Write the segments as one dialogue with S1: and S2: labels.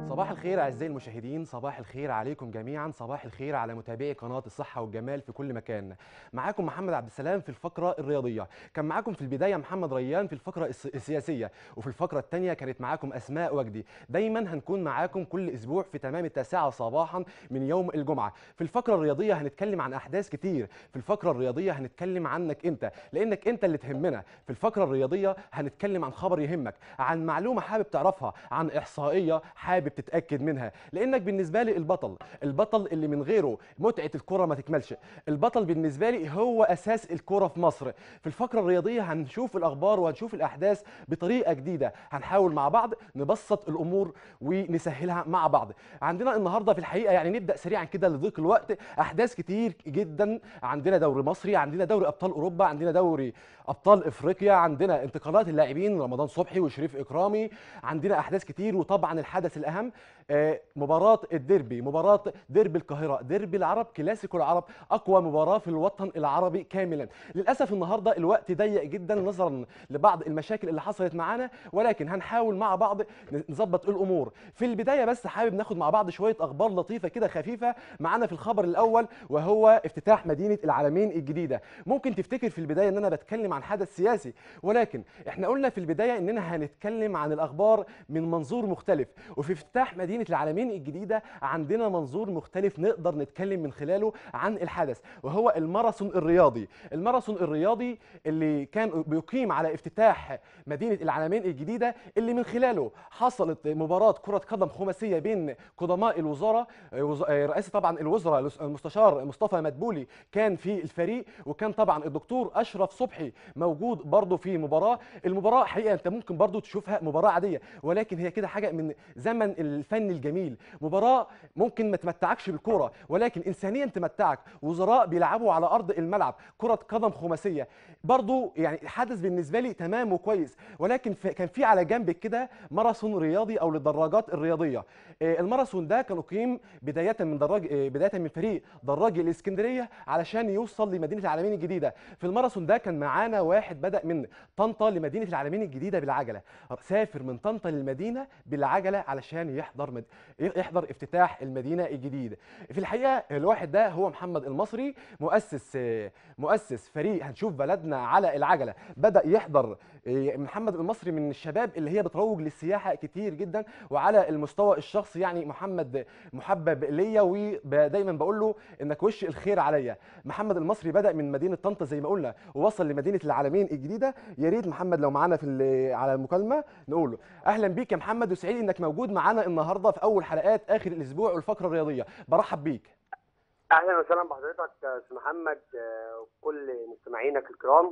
S1: صباح الخير اعزائي المشاهدين صباح الخير عليكم جميعا صباح الخير على متابعي قناه الصحه والجمال في كل مكان معاكم محمد عبد السلام في الفقره الرياضيه كان معاكم في البدايه محمد ريان في الفقره الس- السياسيه وفي الفقره الثانيه كانت معاكم اسماء وجدي دايما هنكون معاكم كل اسبوع في تمام التاسعه صباحا من يوم الجمعه في الفقره الرياضيه هنتكلم عن احداث كتير في الفقره الرياضيه هنتكلم عنك انت لانك انت اللي تهمنا في الفقره الرياضيه هنتكلم عن خبر يهمك عن معلومه حابب تعرفها عن احصائيه حابب تتاكد منها لانك بالنسبه لي البطل البطل اللي من غيره متعه الكره ما تكملش البطل بالنسبه لي هو اساس الكره في مصر في الفقره الرياضيه هنشوف الاخبار وهنشوف الاحداث بطريقه جديده هنحاول مع بعض نبسط الامور ونسهلها مع بعض عندنا النهارده في الحقيقه يعني نبدا سريعا كده لضيق الوقت احداث كتير جدا عندنا دوري مصري عندنا دوري ابطال اوروبا عندنا دوري ابطال افريقيا عندنا انتقالات اللاعبين رمضان صبحي وشريف اكرامي عندنا احداث كتير وطبعا الحدث الاهم آه، مباراه الديربي مباراه ديربي القاهره ديربي العرب كلاسيكو العرب اقوى مباراه في الوطن العربي كاملا للاسف النهارده الوقت ضيق جدا نظرا لبعض المشاكل اللي حصلت معانا ولكن هنحاول مع بعض نظبط الامور في البدايه بس حابب ناخد مع بعض شويه اخبار لطيفه كده خفيفه معانا في الخبر الاول وهو افتتاح مدينه العالمين الجديده ممكن تفتكر في البدايه ان انا بتكلم عن حدث سياسي ولكن احنا قلنا في البدايه اننا هنتكلم عن الاخبار من منظور مختلف وفي افتتاح مدينه العالمين الجديده عندنا منظور مختلف نقدر نتكلم من خلاله عن الحدث وهو الماراثون الرياضي الماراثون الرياضي اللي كان بيقيم على افتتاح مدينه العالمين الجديده اللي من خلاله حصلت مباراه كره قدم خماسيه بين قدماء الوزاره وز- رئاسه طبعا الوزراء المستشار مصطفى مدبولي كان في الفريق وكان طبعا الدكتور اشرف صبحي موجود برضه في مباراه المباراه حقيقه انت ممكن برضه تشوفها مباراه عاديه ولكن هي كده حاجه من زمن الفن الجميل مباراه ممكن ما تمتعكش بالكوره ولكن انسانيا تمتعك وزراء بيلعبوا على ارض الملعب كره قدم خماسيه برضه يعني حدث بالنسبه لي تمام وكويس ولكن في كان في على جنب كده ماراثون رياضي او للدراجات الرياضيه آه، الماراثون ده كان اقيم بدايه من دراج آه، بدايه من فريق دراجي الاسكندريه علشان يوصل لمدينه العالمين الجديده في الماراثون ده كان معانا واحد بدا من طنطا لمدينه العالمين الجديده بالعجله سافر من طنطا للمدينه بالعجله علشان يحضر مد... يحضر افتتاح المدينه الجديده في الحقيقه الواحد ده هو محمد المصري مؤسس آه، مؤسس فريق هنشوف بلدنا على العجله بدا يحضر آه، محمد المصري من الشباب اللي هي بتروج للسياحه كتير جدا وعلى المستوى الشخصي يعني محمد محبب ليا ودايما بقول له انك وش الخير عليا محمد المصري بدا من مدينه طنطا زي ما قلنا ووصل لمدينه العالمين الجديده يا ريت محمد لو معانا في ال- على المكالمه نقول له اهلا بيك يا محمد وسعيد انك موجود معانا النهارده في اول حلقات اخر الاسبوع والفقره الرياضيه برحب بيك
S2: اهلا وسهلا بحضرتك يا استاذ محمد آه، وكل مستمعينك الكرام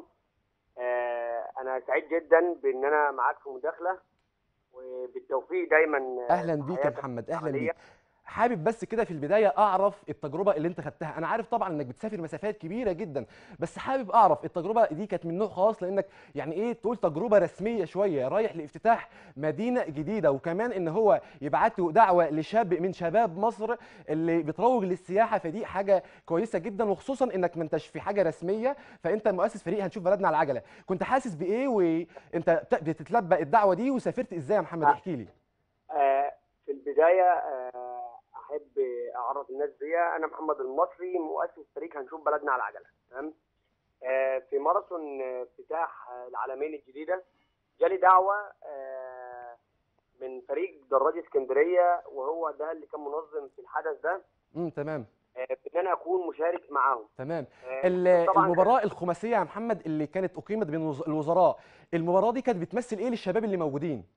S2: آه، انا سعيد جدا بان انا معاك في مداخله وبالتوفيق دايما آه،
S1: اهلا
S2: في
S1: بيك يا
S2: حياتك
S1: محمد اهلا
S2: العملية.
S1: بيك حابب بس كده في البدايه اعرف التجربه اللي انت خدتها انا عارف طبعا انك بتسافر مسافات كبيره جدا بس حابب اعرف التجربه دي كانت من نوع خاص لانك يعني ايه تقول تجربه رسميه شويه رايح لافتتاح مدينه جديده وكمان ان هو يبعت له دعوه لشاب من شباب مصر اللي بتروج للسياحه فدي حاجه كويسه جدا وخصوصا انك ما انتش في حاجه رسميه فانت مؤسس فريق هنشوف بلدنا على العجله كنت حاسس بايه وانت بت- بتتلبى الدعوه دي وسافرت ازاي يا محمد
S2: آه.
S1: احكي لي
S2: آه، في البدايه آه، احب اعرف الناس بيا انا محمد المصري مؤسس فريق هنشوف بلدنا على العجله تمام آه، في ماراثون آه، افتتاح آه، العالمين الجديده جالي دعوه آه، من فريق دراج اسكندريه وهو ده اللي كان منظم في الحدث ده
S1: امم تمام
S2: آه، ان انا اكون مشارك معاهم
S1: تمام
S2: آه،
S1: ال-
S2: طبعاً
S1: المباراه الخماسيه يا محمد اللي كانت اقيمت بين الوز- الوزراء المباراه دي كانت بتمثل ايه للشباب اللي موجودين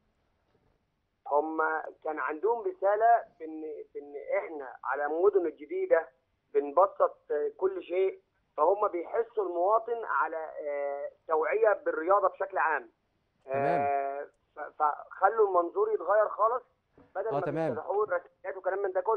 S2: هم كان عندهم رساله بان بان احنا على المدن الجديده بنبسط آه، كل شيء فهم بيحسوا المواطن على آه، توعيه بالرياضه بشكل عام آه، ف- فخلوا المنظور يتغير خالص بدل
S1: آه،
S2: ما
S1: تمام.
S2: بيفتحوا الرسميات وكلام من ده كله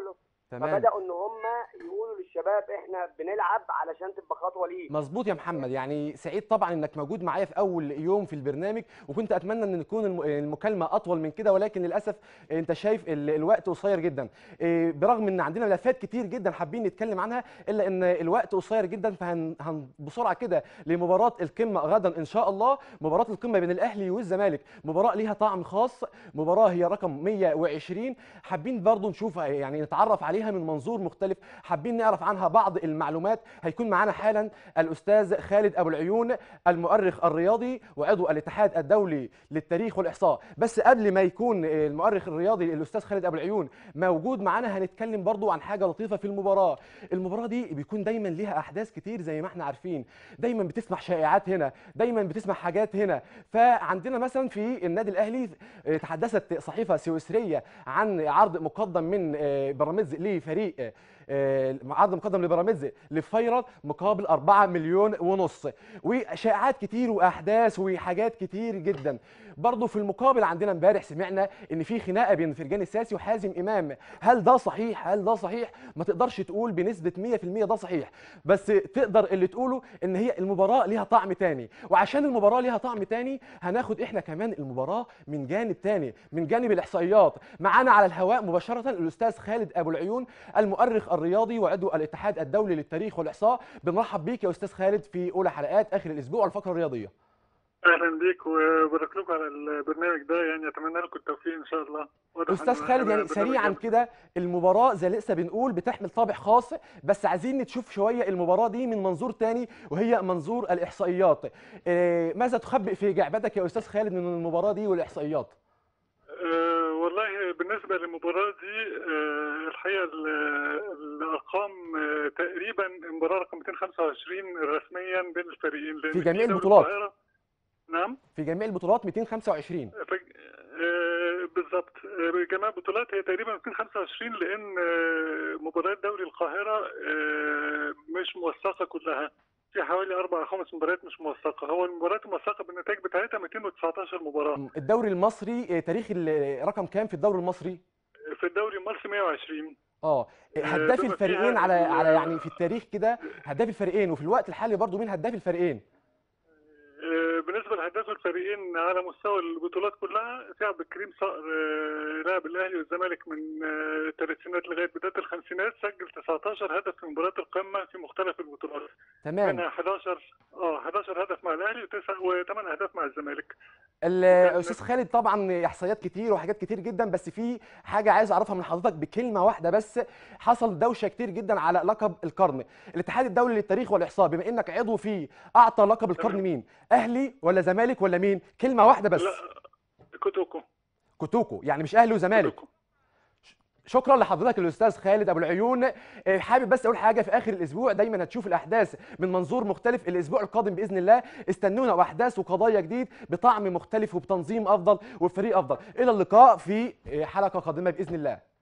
S1: تمام
S2: فبداوا ان هم يقولوا للشباب احنا بنلعب علشان تبقى خطوه ليه
S1: مظبوط يا محمد يعني سعيد طبعا انك موجود معايا في اول يوم في البرنامج وكنت اتمنى ان تكون الم- المكالمه اطول من كده ولكن للاسف انت شايف ال- الوقت قصير جدا إيه، برغم ان عندنا ملفات كتير جدا حابين نتكلم عنها الا ان الوقت قصير جدا فهن هن بسرعه كده لمباراه القمه غدا ان شاء الله مباراه القمه بين الاهلي والزمالك مباراه ليها طعم خاص مباراه هي رقم 120 حابين برضو نشوف يعني نتعرف عليها من منظور مختلف حابين نعرف عنها بعض المعلومات هيكون معانا حالا الاستاذ خالد ابو العيون المؤرخ الرياضي وعضو الاتحاد الدولي للتاريخ والاحصاء بس قبل ما يكون المؤرخ الرياضي الاستاذ خالد ابو العيون موجود معانا هنتكلم برضو عن حاجه لطيفه في المباراه المباراه دي بيكون دايما ليها احداث كتير زي ما احنا عارفين دايما بتسمع شائعات هنا دايما بتسمع حاجات هنا فعندنا مثلا في النادي الاهلي آه، تحدثت صحيفه سويسريه عن عرض مقدم من آه، بيراميدز لفريق آه، آه، عرض مقدم لبيراميدز لفايرال مقابل 4 مليون ونص وشائعات كتير واحداث وحاجات كتير جدا برضه في المقابل عندنا امبارح سمعنا ان في خناقه بين فرجاني الساسي وحازم امام هل ده صحيح هل ده صحيح ما تقدرش تقول بنسبه 100% ده صحيح بس تقدر اللي تقوله ان هي المباراه ليها طعم تاني وعشان المباراه ليها طعم تاني هناخد احنا كمان المباراه من جانب تاني من جانب الاحصائيات معانا على الهواء مباشره الاستاذ خالد ابو العيون المؤرخ الرياضي وعضو الاتحاد الدولي للتاريخ والاحصاء بنرحب بيك يا استاذ خالد في اولى حلقات اخر الاسبوع الفقره الرياضيه
S3: اهلا بيك وبارك لكم على البرنامج ده يعني اتمنى لكم التوفيق ان شاء الله واضح
S1: استاذ
S3: إنه
S1: خالد يعني
S3: برنامج
S1: سريعا
S3: جامد.
S1: كده المباراه زي لسه بنقول بتحمل طابع خاص بس عايزين نشوف شويه المباراه دي من منظور تاني وهي منظور الاحصائيات إيه، ماذا تخبئ في جعبتك يا استاذ خالد من المباراه دي والاحصائيات
S3: أه والله بالنسبه للمباراه دي أه الحقيقه ال- الارقام أه تقريبا المباراه رقم 225 رسميا بين الفريقين لأن
S1: في جميع
S3: دولة
S1: البطولات.
S3: القاهرة- نعم
S1: في جميع البطولات 225
S3: ف- آه، بالظبط آه، جميع البطولات هي تقريبا 225 لان آه، مباريات دوري القاهره آه، مش موثقه كلها في حوالي اربع او خمس مباريات مش موثقه هو المباريات الموثقه بالنتائج بتاعتها 219 مباراه
S1: الدوري المصري إيه، تاريخ ال- رقم كام في الدوري المصري
S3: في الدوري المصري 120
S1: اه هداف
S3: بما
S1: الفريقين
S3: فيها
S1: على
S3: ال-
S1: على يعني في التاريخ كده هداف الفريقين وفي الوقت الحالي برضو مين هداف الفريقين
S3: آه، بالنسبه لهداف الفريقين على مستوى البطولات كلها في عبد الكريم صقر آه، لاعب الاهلي والزمالك من آه، الثلاثينات لغايه بدايه الخمسينات سجل 19 هدف في مباريات القمه في مختلف البطولات
S1: تمام
S3: منها 11 اه 11 هدف مع الاهلي وثمان اهداف مع الزمالك
S1: الاستاذ خالد طبعا احصائيات كتير وحاجات كتير جدا بس في حاجه عايز اعرفها من حضرتك بكلمه واحده بس حصل دوشه كتير جدا على لقب القرن الاتحاد الدولي للتاريخ والاحصاء بما انك عضو فيه اعطى لقب القرن
S3: تمام.
S1: مين اهلي ولا زمالك ولا مين كلمه واحده بس
S3: لا كوتوكو
S1: كوتوكو يعني مش اهلي وزمالك
S3: كوتوكو.
S1: شكرا لحضرتك الاستاذ خالد ابو العيون آه، حابب بس اقول حاجه في اخر الاسبوع دايما هتشوف الاحداث من منظور مختلف الاسبوع القادم باذن الله استنونا واحداث وقضايا جديد بطعم مختلف وبتنظيم افضل وبفريق افضل الى اللقاء في آه، حلقه قادمه باذن الله